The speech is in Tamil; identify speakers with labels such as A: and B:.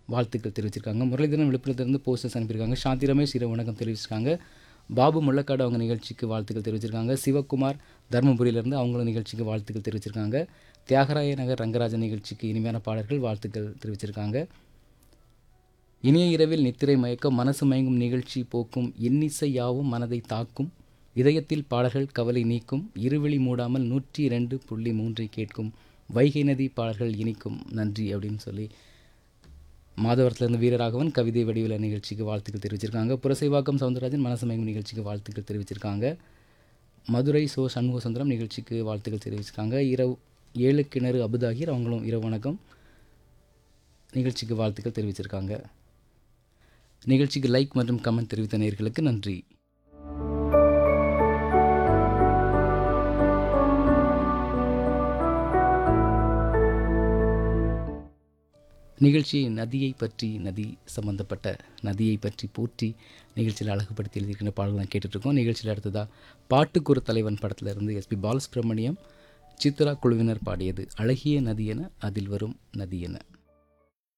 A: வாழ்த்துக்கள் தெரிவிச்சிருக்காங்க முரளிதரன் விழுப்புரத்துலேருந்து போஸ்டர்ஸ் அனுப்பியிருக்காங்க சாந்தி ரமேஷ் இரவு வணக்கம் தெரிவிச்சிருக்காங்க பாபு முள்ளக்காடு அவங்க நிகழ்ச்சிக்கு வாழ்த்துக்கள் தெரிவிச்சிருக்காங்க சிவகுமார் தருமபுரியிலேருந்து அவங்களும் நிகழ்ச்சிக்கு வாழ்த்துக்கள் தெரிவிச்சிருக்காங்க தியாகராய நகர் ரங்கராஜன் நிகழ்ச்சிக்கு இனிமையான பாடல்கள் வாழ்த்துக்கள் தெரிவிச்சிருக்காங்க இனிய இரவில் நித்திரை மயக்கம் மனசு மயங்கும் நிகழ்ச்சி போக்கும் இன்னிசை யாவும் மனதை தாக்கும் இதயத்தில் பாடல்கள் கவலை நீக்கும் இருவிழி மூடாமல் நூற்றி இரண்டு புள்ளி மூன்றை கேட்கும் வைகை நதி பாடல்கள் இனிக்கும் நன்றி அப்படின்னு சொல்லி மாதவரத்துலேருந்து வீரராகவன் கவிதை வடிவில் நிகழ்ச்சிக்கு வாழ்த்துக்கள் தெரிவிச்சிருக்காங்க புரசைவாக்கம் சவுந்தரராஜன் மனசு மயங்கும் நிகழ்ச்சிக்கு வாழ்த்துக்கள் தெரிவிச்சிருக்காங்க மதுரை சோ சண்முக சுந்தரம் நிகழ்ச்சிக்கு வாழ்த்துக்கள் தெரிவிச்சிருக்காங்க இரவு ஏழு கிணறு அபுதாகிர் அவங்களும் இரவு வணக்கம் நிகழ்ச்சிக்கு வாழ்த்துக்கள் தெரிவிச்சிருக்காங்க நிகழ்ச்சிக்கு லைக் மற்றும் கமெண்ட் தெரிவித்த நேயர்களுக்கு நன்றி நிகழ்ச்சி நதியை பற்றி நதி சம்பந்தப்பட்ட நதியை பற்றி போற்றி நிகழ்ச்சியில் அழகுபடுத்தி எழுதியிருக்கிற பாடல்கள் கேட்டுட்ருக்கோம் நிகழ்ச்சியில் அடுத்ததாக பாட்டுக்குறு தலைவன் படத்தில் இருந்து எஸ்பி பாலசுப்ரமணியம் சித்ரா குழுவினர் பாடியது அழகிய நதி என அதில் வரும் நதி என